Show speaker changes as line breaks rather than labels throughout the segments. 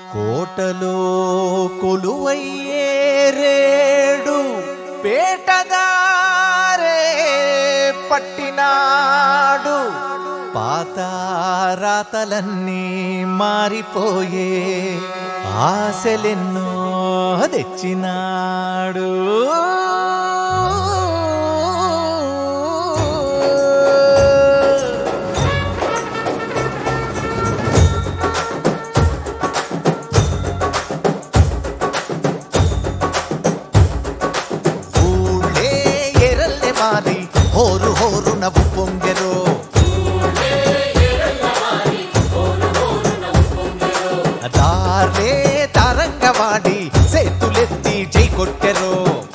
కోటలో కొలువయ్యే రేడు పేటగారే పట్టినాడు పాత రాతలన్నీ మారిపోయే ఆశలెన్నో తెచ్చినాడు ఊళ్ళే ఎరల్లె మారి హోరు హోరు నవ్వు పొంగెరు దారే తరంగవాడి సేతులెత్తి జై కొట్టెరు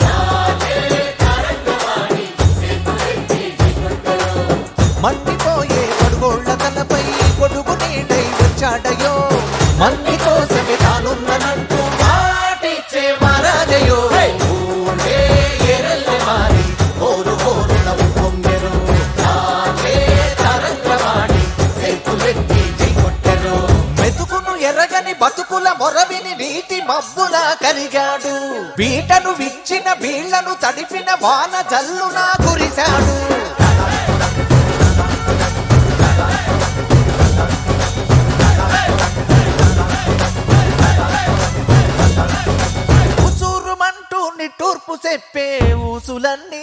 మండిపోయే పడుగోళ్ల తలపై కొడుకు నీడై వచ్చాడయో మంది కోసమే తానున్ననంటూ మాటిచ్చే మహారాజయో ఊళ్ళే ఎరల్లె మారి హోరు హోరు నవ్వు పొంగెరు దారే తరంగవాడి సేతులెత్తి జై కొట్టెరు మెతుకును ఎరగని బతుకుల మొరవిని నీటి మబ్బుల కరిగాడు బీటను విచ్చిన బీళ్లను తడిపిన వాన జల్లున కురిశాడు ఉసూరుమంటూ నిట్టూర్పు చెప్పే ఊసులన్నీ